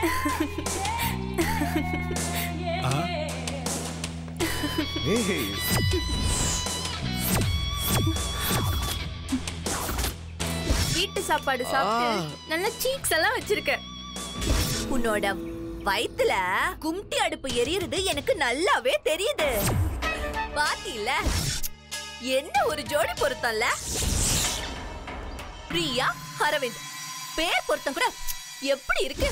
ஏய் வீட்டு சாப்பாடு சாப்பிட்டு நல்ல சீக்ஸ் எல்லாம் வச்சிருக்க உன்னோட வயித்துல கும்டி அடுப்பு எரியுறது எனக்கு நல்லாவே தெரியுது பாத்தியில என்ன ஒரு ஜோடி பொருத்தம்ல பிரியா அரவிந்த் பேர் பொருத்தம் கூட எப்படி இருக்கு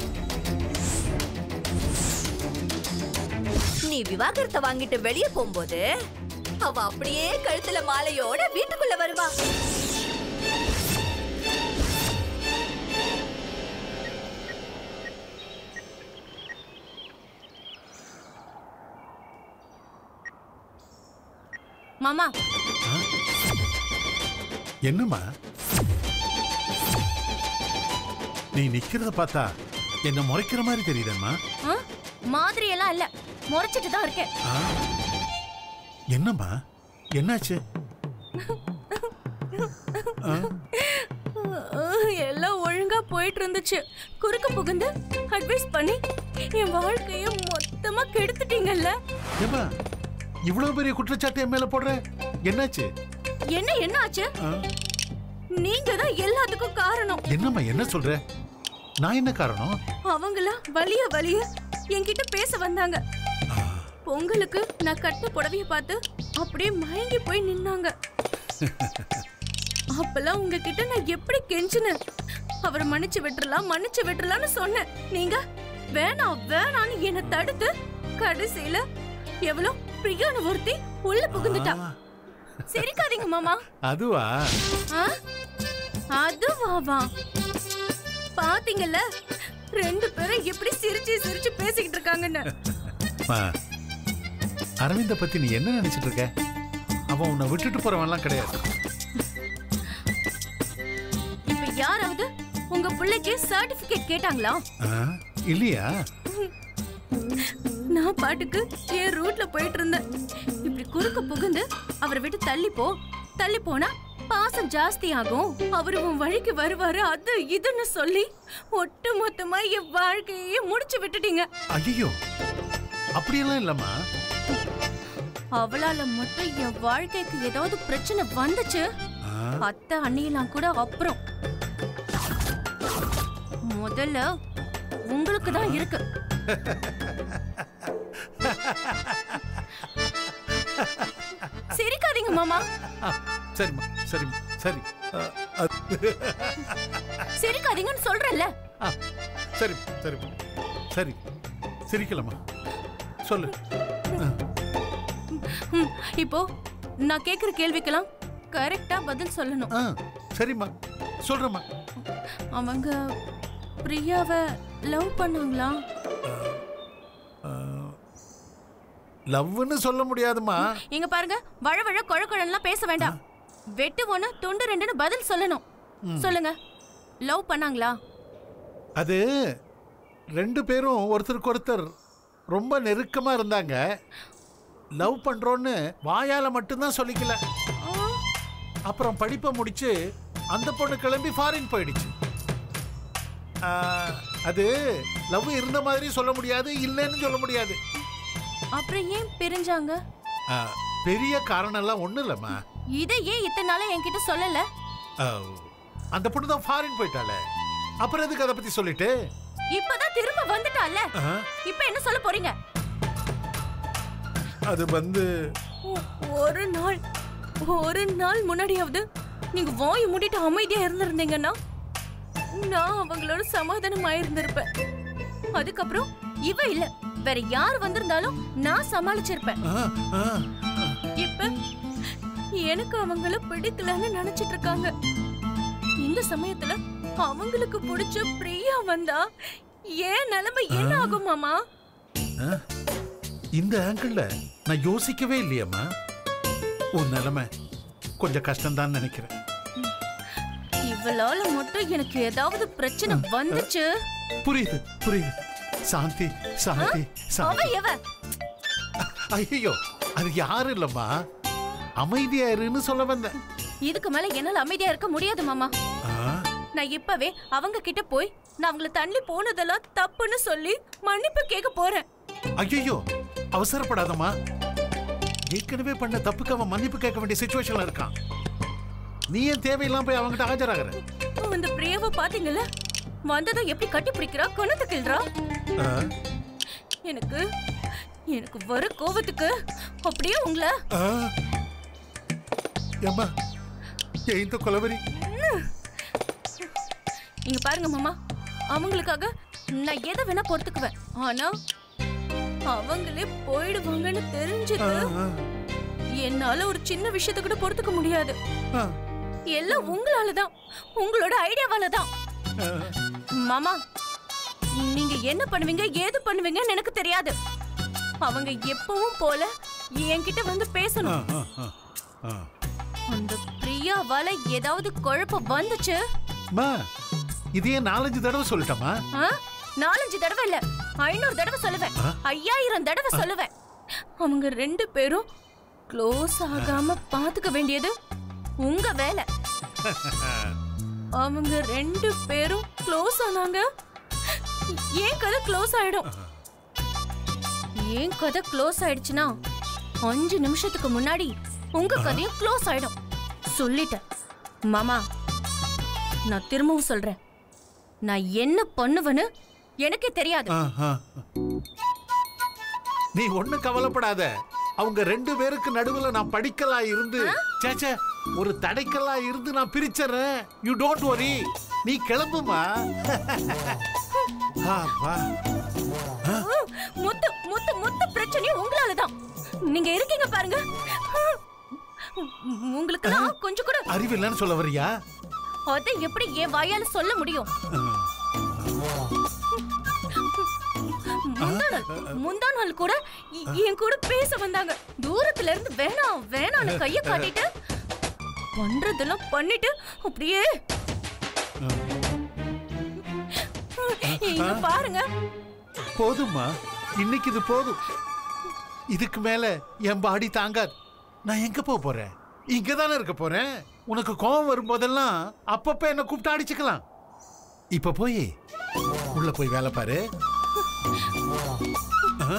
நீ விவாகரத்தை வாங்கிட்டு வெளியே போகும்போது அவ அப்படியே கழுத்துல மாலையோட வீட்டுக்குள்ள வருவா மாமா என்னம்மா நீ நிக்கிறத பார்த்தா என்ன முறைக்கிற மாதிரி தெரியுதம்மா ஆ? மாதிரி எல்லாம் இல்ல முறைச்சிட்டு தான் இருக்கேன் ஆ? என்னம்மா என்னாச்சு ஆ? எல்லாம் ஒழுங்கா போயிட்டு இருந்துச்சு குறுக்க புகுந்து அட்வைஸ் பண்ணி என் வாழ்க்கைய மொத்தமா கெடுத்துட்டீங்கல்ல ஏம்மா இவ்வளவு பெரிய குற்றச்சாட்டு என் மேல போடுற என்னாச்சு என்ன என்ன ஆச்சு ஆ? நீங்க தான் எல்லாத்துக்கும் காரணம் என்னம்மா என்ன சொல்ற நான் என்ன காரணம் அவங்கள வலிய வலிய என்கிட்ட பேச வந்தாங்க ஆ, பொங்கலுக்கு நான் கட்ட புடவைய பார்த்து அப்படியே மயங்கி போய் நின்னாங்க அப்பெல்லாம் உங்ககிட்ட நான் எப்படி கெஞ்சினேன் அவரை மன்னிச்சு விட்டுறலாம் மன்னிச்சு விட்டுறலாம்னு சொன்னேன் நீங்க வேணாம் வேணாம்னு என்னை தடுத்து கடைசியில எவ்வளோ பிரியான ஒருத்தி உள்ள புகுந்துட்டா ஆ, சிரிக்காதீங்க மாமா அதுவா ஆ? அதுவாவா பாத்தீங்கல்ல ரெண்டு பேரும் எப்படி சிரிச்சு சிரிச்சு பேசிக்கிட்டு இருக்காங்கன்னு அம்மா, அரவிந்த பத்தி நீ என்ன நினைச்சிட்டு இருக்க அவன் உன்னை விட்டுட்டு போறவன்லாம் கிடையாது இப்ப யாராவது உங்க பிள்ளைக்கு சர்டிபிகேட் கேட்டாங்களா ஆ, இல்லையா நான் பாட்டுக்கு என் ரூட்ல போயிட்டு இருந்தேன் இப்படி குறுக்க புகுந்து அவரை விட்டு தள்ளி போ தள்ளி போனா பாசம் ஜாஸ்தி ஆகும் அவரு உன் வழிக்கு வருவாரு அது இதுன்னு சொல்லி ஒட்டு மொத்தமா என் வாழ்க்கையே முடிச்சு விட்டுட்டீங்க ஐயோ அப்படியெல்லாம் இல்லம்மா அவளால மட்டும் என் வாழ்க்கைக்கு ஏதாவது பிரச்சனை வந்துச்சு ஆ, அத்தை அண்ணியெல்லாம் கூட அப்புறம் முதல்ல உங்களுக்கு தான் இருக்கு சிரிக்காதீங்க மாமா ஆ, சரிம்மா சரிம்மா சரி ஆ, அது- சிரிக்காதீங்கன்னு சொல்றேன்ல ஆ, சரி சரிம்மா சரி சிரிக்கலாமா சொல்லு ஆ, ம், இப்போ நான் கேக்குற கேள்விக்கெல்லாம் கரெக்டா பதில் சொல்லணும் ஆ சரிம்மா சொல்றேம்மா அவங்க பிரியாவை லவ் பண்ணாங்களா லவ்னு சொல்ல முடியாதும்மா இங்க பாருங்க வழ வழ கொழ கொழன்லாம் பேச வேண்டாம் வெட்டு ஒண்ணு துண்டு ரெண்டுன்னு பதில் சொல்லணும் சொல்லுங்க லவ் பண்ணாங்களா அது ரெண்டு பேரும் ஒருத்தருக்கு ஒருத்தர் ரொம்ப நெருக்கமா இருந்தாங்க லவ் பண்றோன்னு வாயால மட்டும்தான் சொல்லிக்கல ஆ, அப்புறம் படிப்பை முடிச்சு அந்த பொண்ணு கிளம்பி ஃபாரின் போயிடுச்சு ஆ, அது லவ் இருந்த மாதிரி சொல்ல முடியாது இல்லைன்னு சொல்ல முடியாது அப்புறம் ஏன் பிரிஞ்சாங்க ஆ, பெரிய காரணம் எல்லாம் ஒண்ணும் இல்லம்மா இதை ஏன் இத்தனை நாளா என்கிட்ட சொல்லல ஆ, அந்த பொண்ணு தான் ஃபாரின் போயிட்டாளே அப்புறம் எதுக்கு அதை பத்தி சொல்லிட்டு இப்பதான் திரும்ப வந்துட்டால ஆ, இப்ப என்ன சொல்ல போறீங்க அது வந்து ஒ- ஒரு நாள் ஒரு நாள் முன்னாடியாவது நீங்க வாய் மூடிட்டு அமைதியா இருந்திருந்தீங்கன்னா நான் அவங்களோட சமாதானம் ஆயிருந்திருப்பேன் அதுக்கப்புறம் இவ இல்ல வேற யார் வந்திருந்தாலும் நான் சமாளிச்சிருப்பேன் ஆ, ஆ, இப்ப எனக்கு அவங்கள பிடிக்கலன்னு நினைச்சிட்டு இருக்காங்க இந்த சமயத்துல அவங்களுக்கு பிடிச்ச பிரியா வந்தா ஏன் நிலைமை என்ன ஆகும் மாமா ஆ, இந்த ஆங்கிள் நான் யோசிக்கவே இல்லையம்மா உன் நிலைமை கொஞ்சம் கஷ்டம்தான் நினைக்கிறேன் இவளால மட்டும் எனக்கு ஏதாவது பிரச்சனை வந்துச்சு புரியுது புரியுது சாந்தி சாந்தி அவ சாந்தி எவ ஐயோ அது யாரும் இல்லம்மா அமைதியா இருன்னு சொல்ல வந்தேன் இதுக்கு மேல என்னால அமைதியா இருக்க முடியாது மாமா ஆ, நான் இப்பவே அவங்க கிட்ட போய் நான் அவங்கள தள்ளி போனதெல்லாம் தப்புன்னு சொல்லி மன்னிப்பு கேட்க போறேன் ஐயோ அவசரப்படாதம்மா ஏற்கனவே பண்ண தப்புக்கு அவன் மன்னிப்பு கேட்க வேண்டிய சுச்சுவேஷன்ல இருக்கான் நீ ஏன் தேவையில்லாம போய் அவன்கிட்ட ஆஜராகிற அந்த பிரியாவை பாத்தீங்கல்ல வந்ததும் எப்படி கட்டி பிடிக்கிறா கொணத்து கிள்றா ஆ? எனக்கு எனக்கு வர கோவத்துக்கு அப்படியே உங்களை ஆ? ஏம்மா ஏன் இந்த கொலவரி இங்க பாருங்க மாமா அவங்களுக்காக நான் எதை வேணா பொறுத்துக்குவேன் ஆனா அவங்களே போயிடுவாங்கன்னு ஆ, தெரிஞ்சது ஆ, என்னால ஒரு சின்ன விஷயத்த கூட பொறுத்துக்க முடியாது ஆ, எல்லாம் உங்களால தான் உங்களோட ஐடியாவால தான் ஆ. மாமா நீங்க என்ன பண்ணுவீங்க ஏது பண்ணுவீங்கன்னு எனக்கு தெரியாது அவங்க எப்பவும் போல என்கிட்ட வந்து ஆ, பேசணும் ஆ, ஆ, ஆ. அந்த பிரியாவால ஏதாவது குழப்பம் வந்துச்சு அம்மா இதையே நாலஞ்சு தடவை சொல்லிட்டமா ஆ? நாலஞ்சு தடவை இல்ல ஐநூறு தடவை சொல்லுவேன் ஆ? ஐயாயிரம் தடவை சொல்லுவேன் அவங்க ரெண்டு பேரும் க்ளோஸ் ஆகாம பாத்துக்க வேண்டியது உங்க வேலை அவங்க ரெண்டு பேரும் க்ளோஸ் ஆனாங்க ஏன் கதை க்ளோஸ் ஆயிடும் ஏன் கதை க்ளோஸ் ஆயிடுச்சுன்னா அஞ்சு நிமிஷத்துக்கு முன்னாடி உங்க கதையும் க்ளோஸ் ஆயிடும் சொல்லிட்டேன் மாமா நான் திரும்பவும் சொல்றேன் நான் என்ன பண்ணுவேன்னு எனக்கே தெரியாது ஆ, ஆ. நீ ஒண்ணு கவலைப்படாத அவங்க ரெண்டு பேருக்கு நடுவுல நான் படிக்கலா இருந்து சேச்சே ஒரு தடைக்கல்லா இருந்து நான் பிரிச்சறேன் யூ டோன்ட் வரி நீ கிளம்புமா ஆ, வா. ம், மொத்த மொத்த மொத்த பிரச்சனையும் உங்களாலதான் நீங்க இருக்கீங்க பாருங்க உங்களுக்கு கொஞ்சம் கூட அறிவில்லைன்னு சொல்ல வரியா அதை எப்படி என் வாயால சொல்ல முடியும் முந்தா நாள் முந்தா நாள் கூட எ- என் கூட பேச வந்தாங்க தூரத்துல இருந்து வேணாம் வேணாம்னு கைய காட்டிட்டு பண்றதெல்லாம் பண்ணிட்டு அப்படியே இங்க பாருங்க போதும்மா இன்னைக்கு இது போதும் இதுக்கு மேல என் பாடி தாங்காது நான் எங்க போக போறேன் இங்க தானே இருக்க போறேன் உனக்கு கோவம் வரும்போதெல்லாம் அப்பப்ப என்ன கூப்பிட்டு அடிச்சுக்கலாம் இப்ப போய் உள்ள போய் வேலை பாரு ஆ?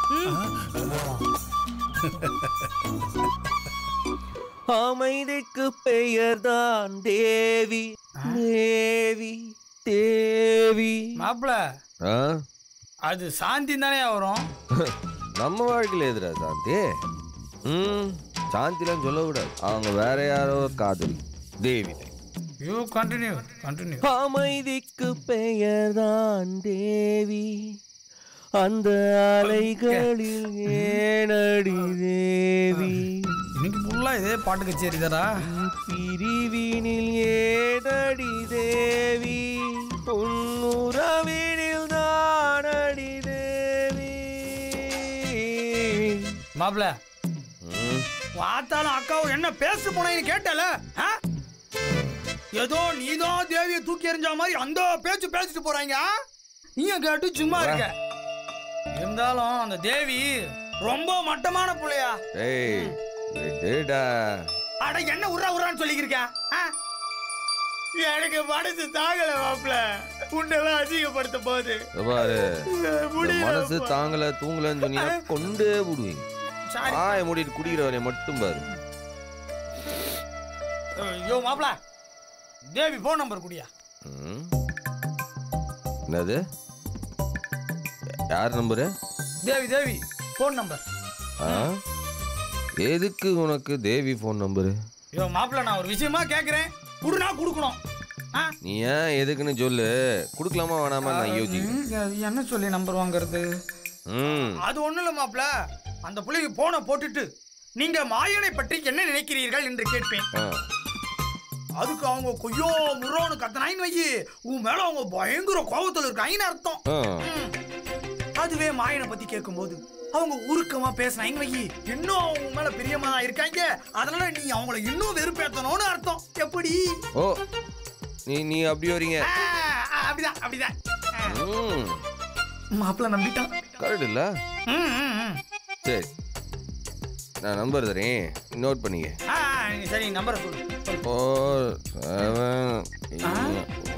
அமைதிக்கு பெயர்தான் தேவி தேவி தேவி மாப்பிள ஆ? அது சாந்தி தானே வரும் நம்ம வாழ்க்கையில் எதிரா சாந்தி ம் சாந்திலாம் சொல்லக்கூடாது அவங்க வேற யாரோ காதலி தேவி யூ கண்டினியூ கண்டினியூ அமைதிக்கு பெயர்தான் தேவி அந்த அலைகளில் ஏனடி தேவி இன்னைக்கு ஃபுல்லா இதே பாட்டு கச்சேரி தாடா பிரிவினில் ஏதடி தேவி உன்னுறவினில் தானடி தேவி மாப்பிள ம், வாத்தாலும் அக்காவும் என்ன பேச போனீங்கன்னு கேட்டல ஆ? ஏதோ நீதான் தேவியை தூக்கி எறிஞ்ச மாதிரி அந்த பேச்சு பேசிட்டு போறாங்க ஆ? நீங்க கேட்டு சும்மா இருக்க இருந்தாலும் அந்த தேவி ரொம்ப மட்டமான புள்ளையா ஏய் விடுடா அட என்ன உர்றா உர்றான்னு சொல்லிக்கிருக்க ஆ? எனக்கு மனசு தாங்கல மாப்பிள உன்னெல்லாம் அசிங்கப்படுத்த போது இதோ பாரு இந்த மனசு தாங்கல தூங்கலன்னு சொன்னீங்கன்னா கொண்டே விடுவீங்க சாரி ஆய மூடிட்டு குடிக்கிறவனை மட்டும் பாரு ஐயோ மாப்பிள தேவி போன் நம்பர் குடியா ம். என்னது யார் number Devi Devi phone number ஆ எதுக்கு உனக்கு தேவி ஃபோன் நம்பரு ஐயோ மாப்பிள நான் ஒரு விஷயமா கேக்குறேன் குடுனா குடுக்கணும் ஆ? நீ ஏன் எதுக்குன்னு சொல்லு கொடுக்கலாமா வேணாமா நான் யோசிக்கிறேன் ம், அது என்ன சொல்லி நம்பர் வாங்குறது ம் அது ஒண்ணும் இல்ல மாப்பிள அந்த புள்ளைக்கு போனை போட்டுட்டு நீங்க மாயனை பற்றி என்ன நினைக்கிறீர்கள் என்று கேட்பேன் ஆ அதுக்கு அவங்க கொய்யோ முரோன்னு கத்தனாயின்னு வையி உன் மேல அவங்க பயங்கர கோபத்துல இருக்காங்கன்னு அர்த்தம் ஆ ம். அதுவே மாயனை பத்தி கேட்கும்போது அவங்க உருக்கமா பேசினாங்க வையி இன்னும் அவங்க மேல பிரியமா இருக்காங்க அதனால நீ அவங்கள இன்னும் வெறுப்பேத்தணும்னு அர்த்தம் எப்படி ஓ நீ நீ அப்படி வரீங்க ஆ, ஆ, அப்படிதான் அப்படிதான் ம் மாப்பிள்ள நம்பிட்டான் கரெக்ட் இல்ல ம், ம், ம். சரி நான் நம்பர் தரேன் நோட் பண்ணிக்க ஆ, ஆ, சரி நம்பரை சொல்லு சொல்லு. ஃபோர் செவன்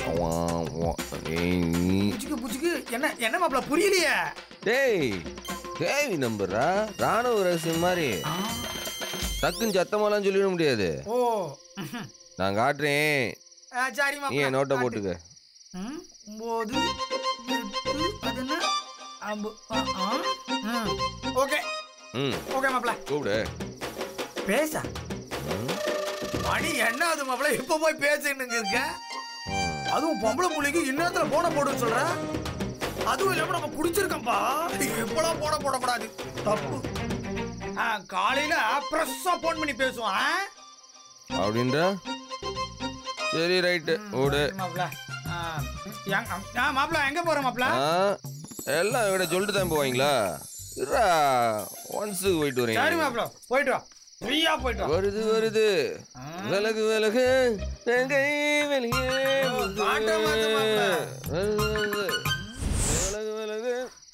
வா, வா. ஏய், நீ- புச்சுக்கு புச்சுக்கு என்ன என்ன மாப்பிள புரியலையே டேய் தேவி நம்புறா ராணுவ ரகசியம் மாதிரி டக்குன்னு சத்தமாலாம் சொல்லிட முடியாது ஓ ம்ஹும். நான் காட்டுறேன் ஆ, சரி நீ மாப்பிள என் நோட்டை போட்டுக்க ம், ஒன்பது எட்டு அது என்ன அம்பு ஆ, ஆ. ம், ஓகே ம் ஓகே மாப்பிள கூப்பிடு பேச ம், மணி என்ன அது மாப்பிள இப்ப போய் பேசுன்னு இருக்க ம். அதுவும் பொம்பளை புள்ளைக்கு இன்னத்துல போன போடுன்னு சொல்ற அதுவும் இல்லாம நம்ம குடிச்சிருக்கோம்ப்பா எப்பலாம் போன போடக்கூடாது தப்பு ஆ, காலையில ஃப்ரெஷ்ஷா போன் பண்ணி பேசுவோம் ஆ? அப்படின்ற சரி ரைட்டு ஓடு மாப்பிள ஆ, எங்க- ஆ, மாப்பிள எங்க போற மாப்பிள ஆ எல்லாம் இவட சொல்லிட்டு தான் போவீங்களா இருடா ஒன்ஸுக்கு போயிட்டு சரி வரீங்க மாப்பிள போயிட்டு வா ஃப்ரீயா போயிட்டு வா வருது வருது விலகு விலகு என் கை வெளியே வருது. பாட்டை மாத்து மாப்ள. வருது, வருது. விலகு விலகு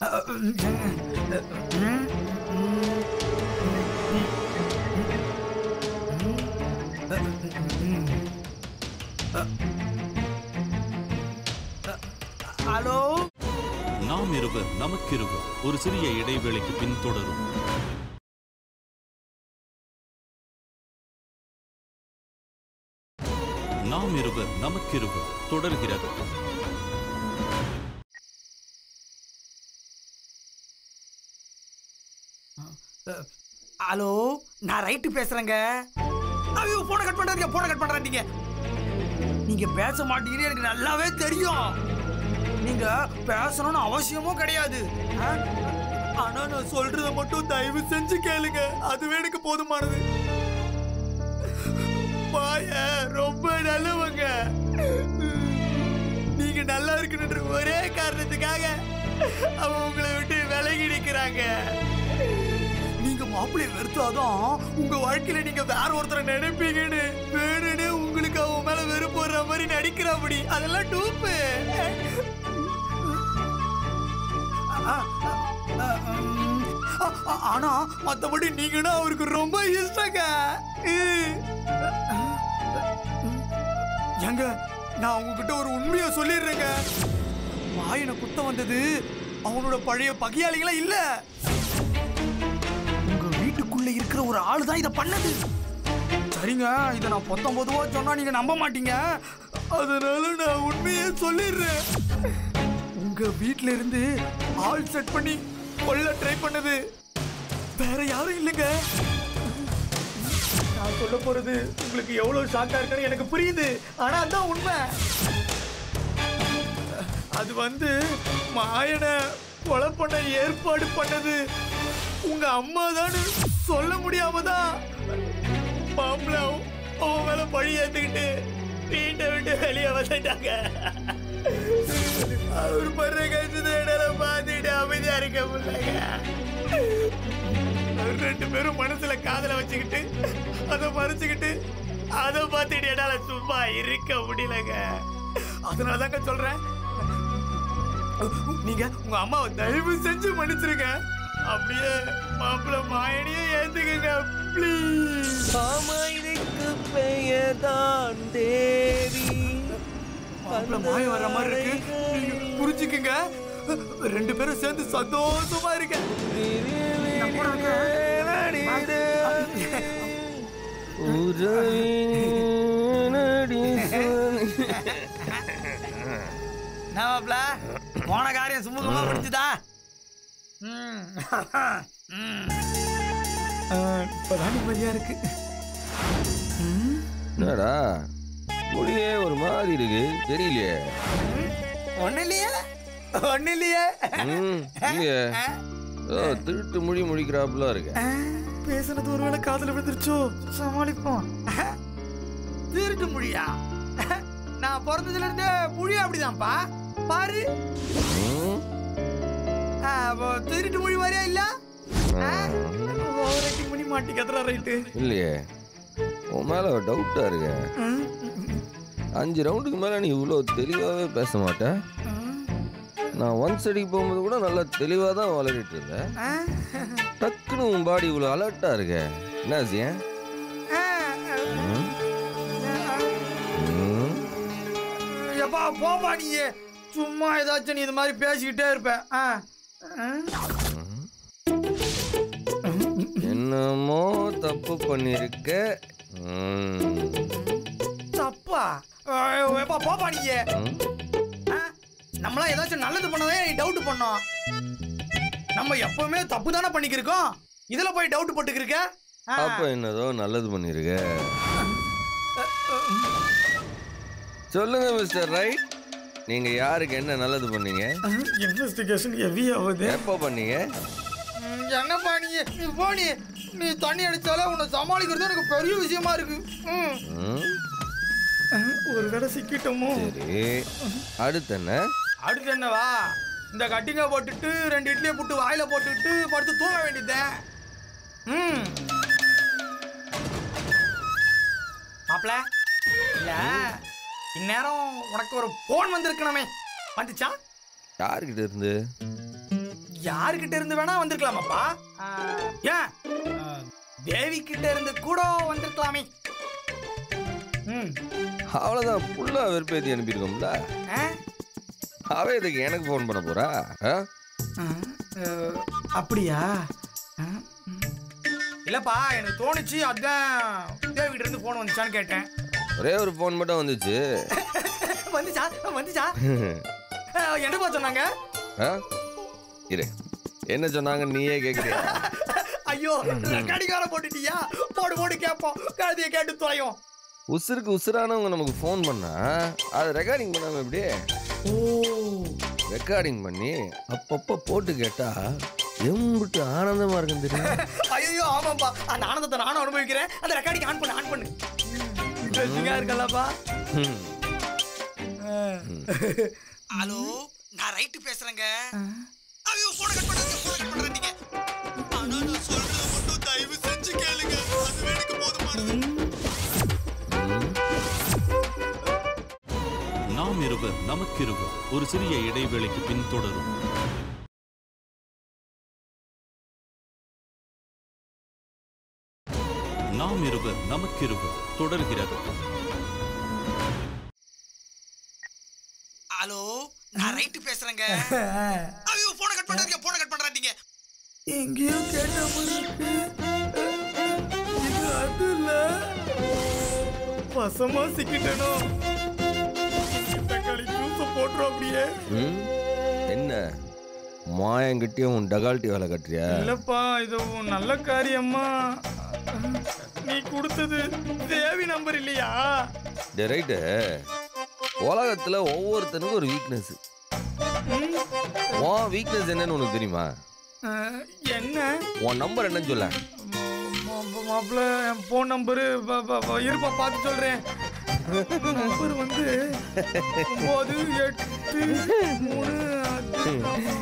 ஹலோ நாம் இருவர் நமக்கிருவர் ஒரு சிறிய இடைவேளைக்கு பின் தொடரும் நாம் இருவர் நமக்கிருவர் தொடர்கிறது ஹலோ நான் ரைட்டு பேசுறேங்க ஐயோ போனை கட் பண்றாதீங்க போனை கட் பண்றாதீங்க நீங்க பேச மாட்டீங்கன்னு எனக்கு நல்லாவே தெரியும் நீங்க பேசணும்னு அவசியமும் கிடையாது ஆ? ஆனா நான் சொல்றத மட்டும் தயவு செஞ்சு கேளுங்க அதுவே எனக்கு போதுமானது பாய ரொம்ப நல்லவங்க நீங்க நல்லா இருக்கணுன்ற ஒரே காரணத்துக்காக அவ உங்களை விட்டு விலகி நிக்கிறாங்க நீங்க மாப்பிள்ளை வெறுத்தாதான் உங்க வாழ்க்கையில நீங்க வேற ஒருத்தரை நினைப்பீங்கன்னு வேணும்னு உங்களுக்கு அவன் மேல வெறுப்பு வர்ற மாதிரி நடிக்கிறாப்படி அதெல்லாம் டூப்பு ஆ, ஆ, ம், ஆ, ஆ, ஆனா மத்தபடி நீங்கன்னா அவருக்கு ரொம்ப இஷ்டங்க ஏங்க நான் உங்ககிட்ட ஒரு உண்மையை சொல்லிடுறேங்க மாயனை குத்த வந்தது அவனோட பழைய பகையாளிகளா இல்ல உங்க வீட்டுக்குள்ள இருக்கிற ஒரு ஆளு தான் இதை பண்ணது சரிங்க இதை நான் பொத்தம் பொதுவா சொன்னா நீங்க நம்ப மாட்டீங்க அதனால நான் உண்மையே சொல்லிடுறேன் உங்க வீட்ல இருந்து ஆள் செட் பண்ணி கொல்ல ட்ரை பண்ணது வேற யாரும் இல்லைங்க நான் சொல்ல போறது உங்களுக்கு எவ்வளவு ஷாக்கா இருக்குன்னு எனக்கு புரியுது ஆனா அதான் உண்மை அது வந்து மாயனை கொலை பண்ண ஏற்பாடு பண்ணது உங்க அம்மா தான் சொல்ல முடியாம தான் மாப்பிள்ள அவன் மேல பழி ஏத்துக்கிட்டு வீட்டை விட்டு வெளியே வந்துட்டாங்க அவர் படுற கஷ்டத்தை என்னால பார்த்துட்டு அமைதியா இருக்க முடியலங்க அவர் ரெண்டு பேரும் மனசுல காதல வச்சுக்கிட்டு அதை மறைச்சுக்கிட்டு அதை பார்த்துட்டு என்னால சும்மா இருக்க முடியலங்க அதனால தாங்க சொல்றேன் நீங்க உங்க அம்மாவை தயவு செஞ்சு மன்னிச்சிருங்க அப்படியே மாப்பிள்ள மாயனையே ஏத்துக்கங்க ப்ளீஸ் அமைதிக்கு பெயர்தான் தேவி மாப்பிள்ள மாயம் வர்ற மாதிரி இருக்கு நீங்க புரிஞ்சுக்குங்க ரெண்டு பேரும் சேர்ந்து சந்தோஷமா இருக்க மாப்பிள்ள போன காரியம் சுமூகமா முடிஞ்சுதா இப்பதான் நிம்மதியா இருக்கு என்னடா முடியே ஒரு மாதிரி இருக்கு தெரியலையே ஒண்ணு இல்லையே ஒண்ணு இல்லையே ம், இல்லையே ஏதோ திருட்டு மொழி முடிக்கிறாப்புல இருக்கு பேசுனது ஒருவேளை காதுல விழுந்துருச்சோ சமாளிப்போம் திருட்டு மொழியா நான் பிறந்ததுல இருந்தே மொழி அப்படிதான்ப்பா பாரு ம், ஆ, அப்போ திருட்டு மொழி மாதிரியா இல்ல ஓவராக்டிங் பண்ணி மாட்டி கத்துறா ரைட்டு இல்லையே உன் மேல டவுட்டா இருக்கு அஞ்சு ரவுண்டுக்கு மேல நீ இவ்வளோ தெளிவாகவே பேச மாட்ட நான் ஒன்ஸ் அடிக்கு போகும்போது கூட நல்லா தெளிவாக தான் வளரிட்டு இருந்தேன் டக்குன்னு உன் பாடி இவ்வளோ அலர்ட்டா இருக்க என்ன ஆசியன் ம்? ம்? எப்பா போப்பா நீ சும்மா ஏதாச்சும் நீ இது மாதிரி பேசிக்கிட்டே இருப்ப ஆ ஆ. என்னமோ தப்பு பண்ணிருக்க ம். தப்பா ஐயோ, எப்பா போப்பா நீ ம். ஆ? நம்மளாம் ஏதாச்சும் நல்லது பண்ணதே நீ டவுட் பண்ணோம் நம்ம எப்பவுமே தப்பு தானே பண்ணிக்கிருக்கோம் இதுல போய் டவுட் போட்டுக்கிருக்க ஆ. அப்ப என்னதோ நல்லது பண்ணிருக்க சொல்லுங்க மிஸ்டர் ரைட் நீங்க யாருக்கு என்ன நல்லது பண்ணீங்க இன்வெஸ்டிகேஷன் ஹெவி ஆகுது எப்போ பண்ணீங்க ம், என்னப்பா நீ நீ போ நீ நீ தண்ணி அடிச்சாலே உன்னை சமாளிக்கிறது எனக்கு பெரிய விஷயமா இருக்கு ம். ம், ஒரு வேளை சிக்கிட்டோமோ சரி அடுத்து என்ன அடுத்து என்னவா இந்த கட்டிங்க போட்டுட்டு ரெண்டு இட்லியை புட்டு வாயில போட்டுட்டு படுத்து தூங்க வேண்டியதுதான் ம் மாப்பிள இல்ல இந்நேரம் உனக்கு ஒரு போன் வந்திருக்கணுமே வந்துச்சா யாருக்கிட்ட இருந்து யாருக்கிட்ட இருந்து வேணா வந்திருக்கலாமாப்பா ஆ, ஏன் ஆ, தேவி கிட்ட இருந்து கூட வந்திருக்கலாமே ம் அவ்வளோதான் ஃபுல்லாக வெறுப்பேத்தி அனுப்பியிருக்கோம்ல ஆ? அவ இதுக்கு எனக்கு ஃபோன் பண்ண போறா ஆ? ஆ, அஹ், அப்படியா ஆ, ம். இல்லப்பா எனக்கு தோணுச்சு அதான் தேவிகிட்ட இருந்து போன் வந்துச்சான்னு கேட்டேன் ஒரே ஒரு ஃபோன் மட்டும் வந்துச்சு வந்துச்சா வந்துச்சா அஹ், என்னப்பா சொன்னாங்க ஆ? இரு என்ன சொன்னாங்க நீயே கேட்குறியா ஐயோ கடிகாரம் போட்டுட்டியா போடு போடு கேட்போம் கழுதியை கேட்டு தொலையும் உசுருக்கு உசுரானவங்க நமக்கு ஃபோன் பண்ணா அதை ரெக்கார்டிங் பண்ணாம எப்படி ஓ ரெக்கார்டிங் பண்ணி அப்பப்போ போட்டு கேட்டா எம்பிட்டு ஆனந்தமா இருக்கும் தெரியும் ஐயோ ஆமாப்பா அந்த ஆனந்தத்தை நானும் அனுபவிக்கிறேன் அந்த ரெக்கார்டிங் ஆன் பண்ணு ஆன் பண்ணு இன்ட்ரெஸ்டிங்கா இருக்கல்லப்பா ம். ஹலோ நான் ரைட்டு பேசுறேங்க ஐயோ போன கட் பண்ணுங்க போன கட் பண்றீங்க ஆனா நான் சொல்றது மட்டும் தயவு செஞ்சு கேளுங்க அது எனக்கு போதுமானது நாம் இருவர் நமக்கிருவர் ஒரு சிறிய இடைவேளைக்கு பின் தொடரும் நாம் இருவர் நமக்கிருவர் தொடர்கிறது ஹலோ நான் ரைட்டு பேசுறேங்க ஐயோ போன கட் பண்றீங்க போன கட் பண்றீங்க எங்கேயோ கேட்ட மாதிரி இருக்கு இது அது இல்ல வசமா சிக்கிட்டனோ தக்காளி ஜூஸ் போட்டுரும் அப்படியே ம்? என்ன மாயங்கிட்டயும் உன் டகால்ட்டி வேலை கட்டுறியா இல்லப்பா இது உன் நல்ல காரியம்மா நீ கொடுத்தது தேவி நம்பர் இல்லையா டே ரைட்டு உலகத்துல ஒவ்வொருத்தனுக்கும் ஒரு வீக்னஸ் ம், உன் வீக்னஸ் என்னன்னு உனக்கு தெரியுமா அஹ், என்ன உன் நம்பர் என்னன்னு சொல்ல மாப்பிள்ள என் ஃபோன் நம்பரு இருப்பா பார்த்து சொல்றேன் நம்பர் வந்து ஒன்பது எட்டு மூணு அஞ்சு,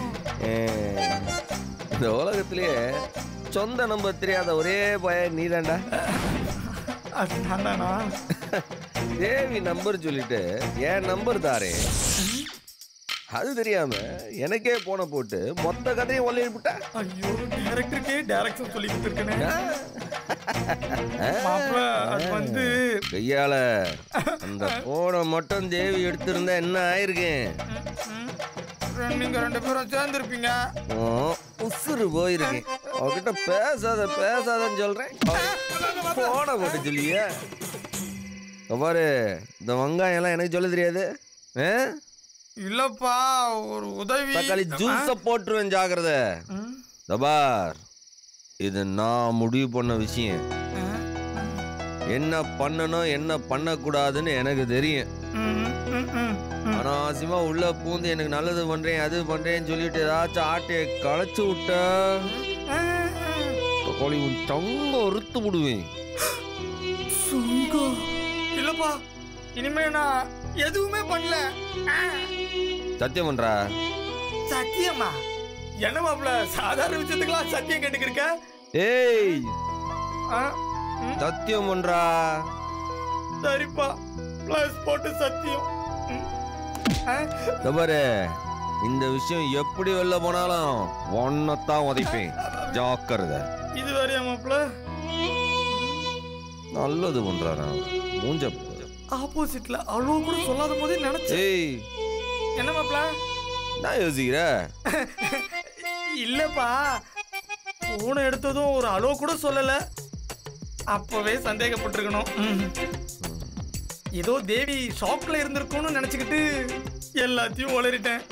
இந்த உலகத்திலேயே சொந்த நம்பர் தெரியாத ஒரே பையன் நீதான்டா அது நான்தானா தேவி நம்பர் சொல்லிட்டு என் நம்பர் தாரே அது தெரியாம எனக்கே போன போட்டு மொத்த கதையும் ஒல்லை விட்டா ஐயோ டைரக்டருக்கே டைரக்ஷன் சொல்லி கொடுத்துருக்கேனே மாப்பிள்ள அது வந்து கையால அந்த போனை மட்டும் தேவி எடுத்திருந்தா என்ன ஆயிருக்கேன் ம், நீங்க ரெண்டு பேரும் சேர்ந்துருப்பீங்க ஓ, உசுறு போயிருக்கேன் அவகிட்ட பேசாத பேசாதன்னு சொல்றேன் போன போட்டு சொல்லிய பாரு இந்த வெங்காயம் எல்லாம் எனக்கு சொல்ல தெரியாது ஆ? இல்லப்பா ஒரு உதவி தக்காளி ஜூஸ போட்டுருவேன் ஜாக்கிரதை ம், தபார் இது நான் முடிவு பண்ண விஷயம் ஆ, என்ன பண்ணணும் என்ன பண்ணக்கூடாதுன்னு எனக்கு தெரியும் ம், ம், ம், ம். அனாவசியமா உள்ள பூந்து எனக்கு நல்லது பண்றேன் அது பண்றேன்னு சொல்லிட்டு ஏதாச்சும் ஆட்டையை களைச்சு விட்ட ஆ, கோழி உன் தங்க ஒருத்து விடுவேன் சுங்கம். இல்லப்பா இனிமே நான் எதுவுமே பண்ணல ஆ, சத்தியம் பண்றா சத்தியமா என்ன மாப்பிள்ள சாதாரண விஷயத்துக்கெல்லாம் சத்தியம் கேட்டுக்கிருக்க ஏய் ஆ, ம், சத்தியம் பண்றா சரிப்பா பிளஸ் போட்டு சத்தியம் ம். ஆ, தபாரு இந்த விஷயம் எப்படி வெளில போனாலும் ஒன்னத்தான் உதைப்பேன் ஜாக்கிரதை இது வேறையா மாப்பிள்ள நல்லது பண்றாரா மூஞ்ச பாரு. ஆப்போசிட்ல அவ்வளோ கூட சொல்லாத போதே நினைச்சேன் ஏய் என்ன மாப்ள நான் யோசிக்கிற இல்லப்பா போனை எடுத்ததும் ஒரு அலோ கூட சொல்லல அப்பவே சந்தேகப்பட்டிருக்கணும் ம். ஏதோ தேவி ஷாக்ல இருந்திருக்கும்னு நினைச்சுக்கிட்டு எல்லாத்தையும் உளறிட்டேன்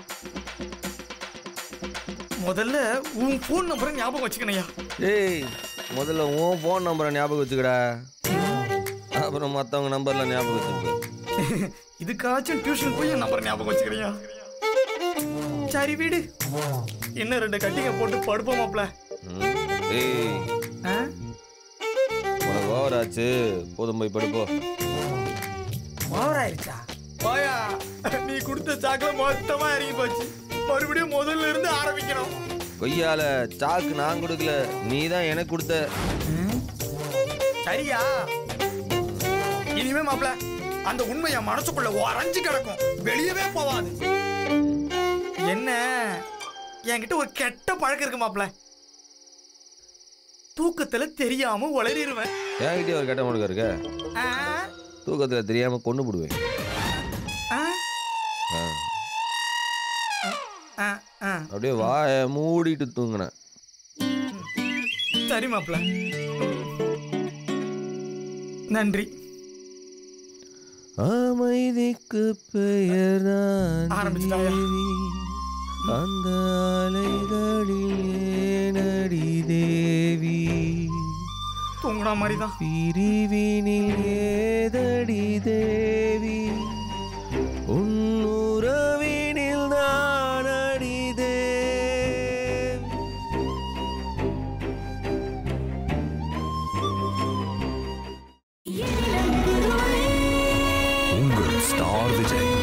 முதல்ல உன் ஃபோன் நம்பரை ஞாபகம் வச்சுக்கணையா ஏய் முதல்ல உன் ஃபோன் நம்பரை ஞாபகம் வச்சுக்கடா அப்புறம் மற்றவங்க நம்பர்ல ஞாபகம் வச்சுக்க இதுக்காச்சும் டியூஷன் போய் என் நம்பர் ஞாபகம் வச்சுக்கிறியா சரி வீடு இன்னும் ரெண்டு கட்டிங்க போட்டு படுப்போம் மாப்ள ம். ஏய் ஆ? உனக்கு ஓவர் ஆச்சு போதும் போய் படுப்போ ஓவர் ஆயிருச்சா போயா நீ கொடுத்த சாக்கில் மொத்தமா இறங்கி போச்சு மறுபடியும் முதல்ல இருந்து ஆரம்பிக்கணும் கொய்யால சாக்கு நான் கொடுக்கல நீ தான் எனக்கு கொடுத்த சரியா இனிமே மாப்ள அந்த உண்மை என் மனசுக்குள்ள உறைஞ்சு கிடக்கும் வெளியவே போவாது என்ன என்கிட்ட ஒரு கெட்ட பழக்கம் இருக்கு மாப்ள தூக்கத்துல தெரியாம உளறிடுவேன் என்கிட்டயே ஒரு கெட்ட முழுக்க இருக்க ஆ, தூக்கத்தில் தெரியாம கொண்டு போடுவேன் ஆ, ஆ. ஆ, ஆ. அப்படியே வாயை மூடிட்டு தூங்கினேன் சரி மாப்ள நன்றி அமைதிக்கு பெயர் ஆரம்பிச்சிட்டாயா? அந்த அலைகளில் ஏனடி தேவி தூங்குன மாதிரி தான் பிரிவினில் ஏதடி தேவி உன் உறவினில் நானடி தேவி உங்கள் ஸ்டார் விஜய்